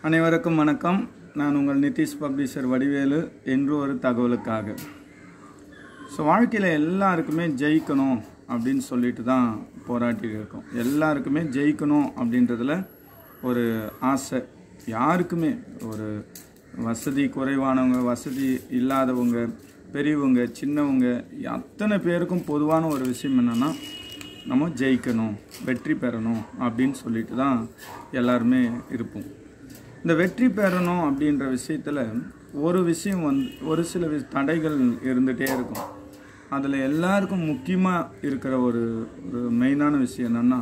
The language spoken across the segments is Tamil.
அனைவருக்கும் வணக்கம் நான் உங்கள் நிதிஷ் பப்ளிஷர் வடிவேலு என்று ஒரு தகவலுக்காக ஸோ வாழ்க்கையில் எல்லாருக்குமே ஜெயிக்கணும் அப்படின்னு சொல்லிட்டு தான் போராட்டிட்டு இருக்கோம் எல்லாருக்குமே ஜெயிக்கணும் அப்படின்றதுல ஒரு ஆசை யாருக்குமே ஒரு வசதி குறைவானவங்க வசதி இல்லாதவங்க பெரியவங்க சின்னவங்க அத்தனை பேருக்கும் பொதுவான ஒரு விஷயம் என்னென்னா நம்ம ஜெயிக்கணும் வெற்றி பெறணும் அப்படின்னு சொல்லிட்டு தான் எல்லாருமே இருப்போம் இந்த வெற்றி பெறணும் அப்படின்ற விஷயத்தில் ஒரு விஷயம் வந்து ஒரு சில வி- தடைகள் இருந்துகிட்டே இருக்கும் அதில் எல்லாருக்கும் முக்கியமாக இருக்கிற ஒரு ஒரு மெயினான விஷயம் என்னென்னா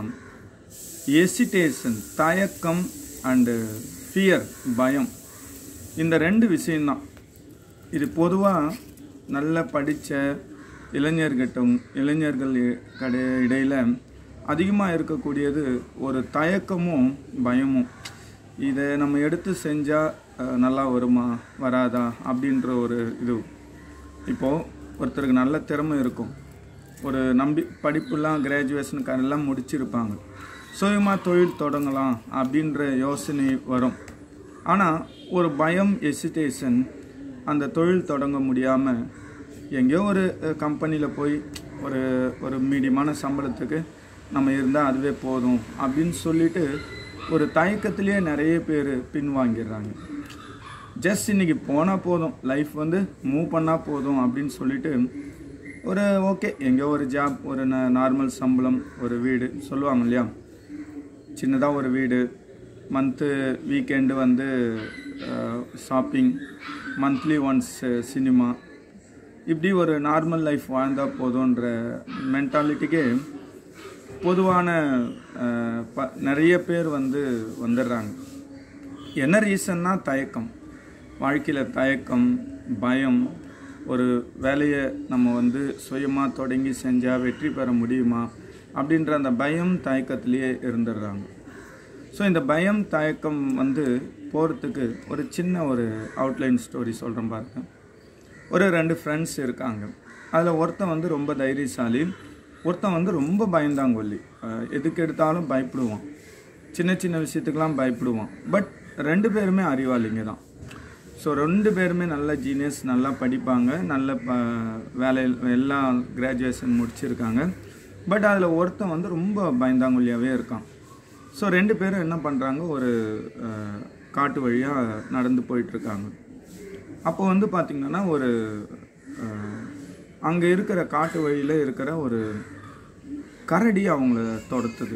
எசிடேஷன் தயக்கம் அண்டு ஃபியர் பயம் இந்த ரெண்டு விஷயம்தான் இது பொதுவாக நல்ல படித்த இளைஞர்கிட்டும் இளைஞர்கள் இ- கடை இடையில் அதிகமாக இருக்கக்கூடியது ஒரு தயக்கமும் பயமும் இதை நம்ம எடுத்து செஞ்சால் நல்லா வருமா வராதா அப்படின்ற ஒரு இது இப்போது ஒருத்தருக்கு நல்ல திறமை இருக்கும் ஒரு நம்பி படிப்புலாம் கிராஜுவேஷன் எல்லாம் முடிச்சிருப்பாங்க சுயமாக தொழில் தொடங்கலாம் அப்படின்ற யோசனை வரும் ஆனால் ஒரு பயம் எசிடேஷன் அந்த தொழில் தொடங்க முடியாமல் எங்கேயோ ஒரு கம்பெனியில் போய் ஒரு ஒரு மீடியமான சம்பளத்துக்கு நம்ம இருந்தால் அதுவே போதும் அப்படின்னு சொல்லிட்டு ஒரு தயக்கத்திலேயே நிறைய பேர் பின்வாங்கிடுறாங்க ஜஸ்ட் இன்னைக்கு போனால் போதும் லைஃப் வந்து மூவ் பண்ணால் போதும் அப்படின்னு சொல்லிட்டு ஒரு ஓகே எங்கேயோ ஒரு ஜாப் ஒரு நார்மல் சம்பளம் ஒரு வீடு சொல்லுவாங்க இல்லையா சின்னதாக ஒரு வீடு மந்த்து வீக்கெண்டு வந்து ஷாப்பிங் மந்த்லி ஒன்ஸ் சினிமா இப்படி ஒரு நார்மல் லைஃப் வாழ்ந்தால் போதுன்ற மென்டாலிட்டிக்கே பொதுவான அஹ், ப நிறைய பேர் வந்து வந்துடுறாங்க என்ன ரீசன்னா தயக்கம் வாழ்க்கையில் தயக்கம் பயம் ஒரு வேலையை நம்ம வந்து சுயமாக தொடங்கி செஞ்சால் வெற்றி பெற முடியுமா அப்படின்ற அந்த பயம் தயக்கத்திலேயே இருந்துடுறாங்க ஸோ இந்த பயம் தயக்கம் வந்து போகிறதுக்கு ஒரு சின்ன ஒரு அவுட்லைன் ஸ்டோரி சொல்கிறேன் பாருங்க ஒரு ரெண்டு ஃப்ரெண்ட்ஸ் இருக்காங்க அதில் ஒருத்தன் வந்து ரொம்ப தைரியசாலி ஒருத்தன் வந்து ரொம்ப பயந்தாங்கொல்லி அஹ் எதுக்கு எடுத்தாலும் பயப்படுவான் சின்ன சின்ன விஷயத்துக்கெல்லாம் பயப்படுவான் பட் ரெண்டு பேருமே அறிவாளிங்க தான் ஸோ ரெண்டு பேருமே நல்ல ஜீனியஸ் நல்லா படிப்பாங்க நல்ல ப வேலையில் எல்லாம் கிராஜுவேஷன் முடிச்சிருக்காங்க பட் அதில் ஒருத்தன் வந்து ரொம்ப பயந்தாங்கொல்லியாகவே இருக்கான் ஸோ ரெண்டு பேரும் என்ன பண்ணுறாங்க ஒரு அஹ், காட்டு வழியாக நடந்து போயிட்டுருக்காங்க அப்போ வந்து பார்த்திங்கன்னா ஒரு அங்கே இருக்கிற காட்டு வழியில் இருக்கிற ஒரு கரடி அவங்கள துரத்துது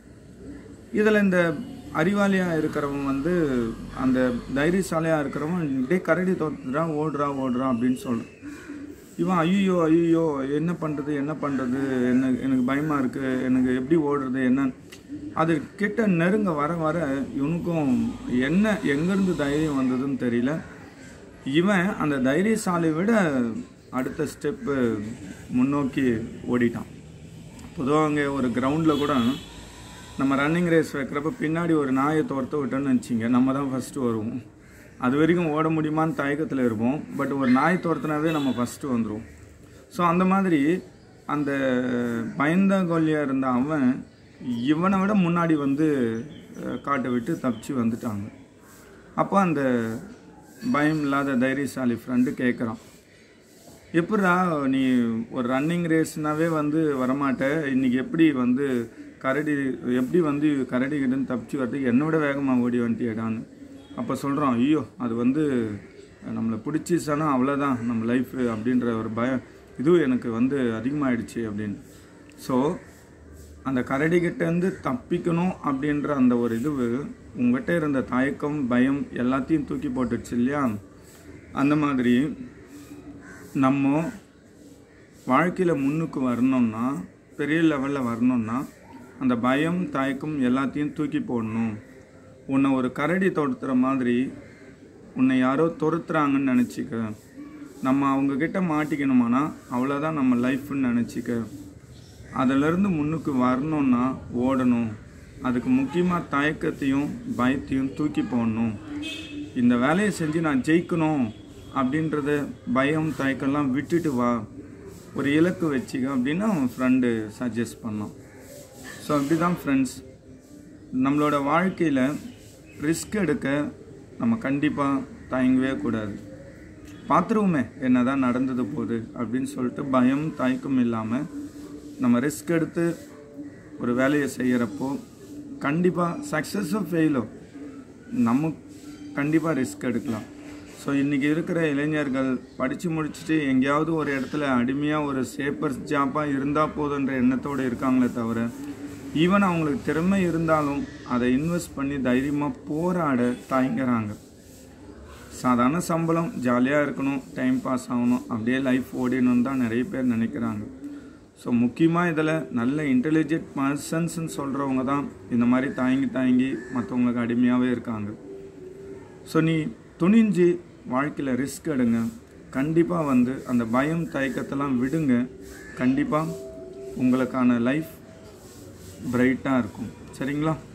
இதில் இந்த அறிவாளியாக இருக்கிறவன் வந்து அந்த தைரியசாலியாக இருக்கிறவன் டே கரடி துரத்துறான் ஓடுறா ஓடுறான் அப்படின்னு சொல்கிறான் இவன் ஐயோ ஐயோ என்ன பண்ணுறது என்ன பண்ணுறது என்ன எனக்கு பயமாக இருக்குது எனக்கு எப்படி ஓடுறது என்ன அது கிட்ட நெருங்க வர வர இவனுக்கும் என்ன எங்கேருந்து தைரியம் வந்ததுன்னு தெரியல இவன் அந்த தைரியசாலை விட அடுத்த ஸ்டெப்பு முன்னோக்கி ஓடிட்டான் பொதுவாக அங்கே ஒரு கிரவுண்டில் கூட நம்ம ரன்னிங் ரேஸ் வைக்கிறப்ப பின்னாடி ஒரு நாயை துரத்த விட்டோன்னு வச்சிங்க நம்ம தான் ஃபஸ்ட்டு வருவோம் அது வரைக்கும் ஓட முடியுமான்னு தயக்கத்தில் இருப்போம் பட் ஒரு நாய் துரத்துனாவே நம்ம ஃபஸ்ட்டு வந்துடுவோம் ஸோ அந்த மாதிரி அந்த பயந்த கொல்லியாக இருந்த அவன் இவனை விட முன்னாடி வந்து அஹ், காட்டை விட்டு தப்பிச்சு வந்துட்டாங்க அப்போ அந்த பயம் இல்லாத தைரியசாலி ஃப்ரெண்டு கேட்குறான் எப்படிடா நீ ஒரு ரன்னிங் ரேஸ்னாவே வந்து வரமாட்ட இன்னைக்கு எப்படி வந்து கரடி எப்படி வந்து கரடி கிட்டேருந்து தப்பிச்சு வரதுக்கு என்னோட வேகமாக ஓடி வந்துட்டியடான்னு அப்போ சொல்கிறோம் ஐயோ அது வந்து நம்மளை பிடிச்சிச்சானா அவ்வளோதான் நம்ம லைஃபு அப்படின்ற ஒரு பயம் இதுவும் எனக்கு வந்து அதிகமாகிடுச்சு அப்படின்னு ஸோ அந்த கரடிகிட்டேருந்து தப்பிக்கணும் அப்படின்ற அந்த ஒரு இது உங்ககிட்ட இருந்த தயக்கம் பயம் எல்லாத்தையும் தூக்கி போட்டுடுச்சு இல்லையா அந்த மாதிரி நம்ம வாழ்க்கையில் முன்னுக்கு வரணும்னா பெரிய லெவலில் வரணும்னா அந்த பயம் தயக்கம் எல்லாத்தையும் தூக்கி போடணும் உன்னை ஒரு கரடி தொடுத்துற மாதிரி உன்னை யாரோ துரத்துறாங்கன்னு நினச்சிக்க நம்ம அவங்கக்கிட்ட மாட்டிக்கணுமானா அவ்வளோதான் நம்ம லைஃப்னு நினச்சிக்க அதிலிருந்து முன்னுக்கு வரணும்னா ஓடணும் அதுக்கு முக்கியமாக தயக்கத்தையும் பயத்தையும் தூக்கி போடணும் இந்த வேலையை செஞ்சு நான் ஜெயிக்கணும் அப்படின்றத பயம் தயக்கம்லாம் விட்டுட்டு வா ஒரு இலக்கு வச்சுக்க அப்படின்னு அவன் ஃப்ரெண்டு சஜஸ்ட் பண்ணான் ஸோ அப்படி தான் ஃப்ரெண்ட்ஸ் நம்மளோட வாழ்க்கையில் ரிஸ்க் எடுக்க நம்ம கண்டிப்பாக தயங்கவே கூடாது பார்த்துருவோமே என்ன தான் நடந்தது போகுது அப்படின்னு சொல்லிட்டு பயம் தயக்கம் இல்லாமல் நம்ம ரிஸ்க் எடுத்து ஒரு வேலையை செய்கிறப்போ கண்டிப்பாக சக்ஸஸோ ஃபெயிலோ நம்ம கண்டிப்பாக ரிஸ்க் எடுக்கலாம் ஸோ இன்றைக்கி இருக்கிற இளைஞர்கள் படித்து முடிச்சுட்டு எங்கேயாவது ஒரு இடத்துல அடிமையாக ஒரு சேப்பர்ஸ் ஜாப்பாக இருந்தால் போதுன்ற எண்ணத்தோடு இருக்காங்களே தவிர ஈவன் அவங்களுக்கு திறமை இருந்தாலும் அதை இன்வெஸ்ட் பண்ணி தைரியமாக போராட தயங்குறாங்க சாதாரண சம்பளம் ஜாலியாக இருக்கணும் டைம் பாஸ் ஆகணும் அப்படியே லைஃப் ஓடிடணும்னு தான் நிறைய பேர் நினைக்கிறாங்க ஸோ முக்கியமாக இதில் நல்ல இன்டெலிஜென்ட் பர்சன்ஸ்னு சொல்கிறவங்க தான் இந்த மாதிரி தயங்கி தயங்கி மற்றவங்களுக்கு அடிமையாகவே இருக்காங்க ஸோ நீ துணிஞ்சு வாழ்க்கையில் ரிஸ்க் எடுங்க கண்டிப்பாக வந்து அந்த பயம் தயக்கத்தெல்லாம் விடுங்க கண்டிப்பாக உங்களுக்கான லைஃப் பிரைட்டாக இருக்கும் சரிங்களா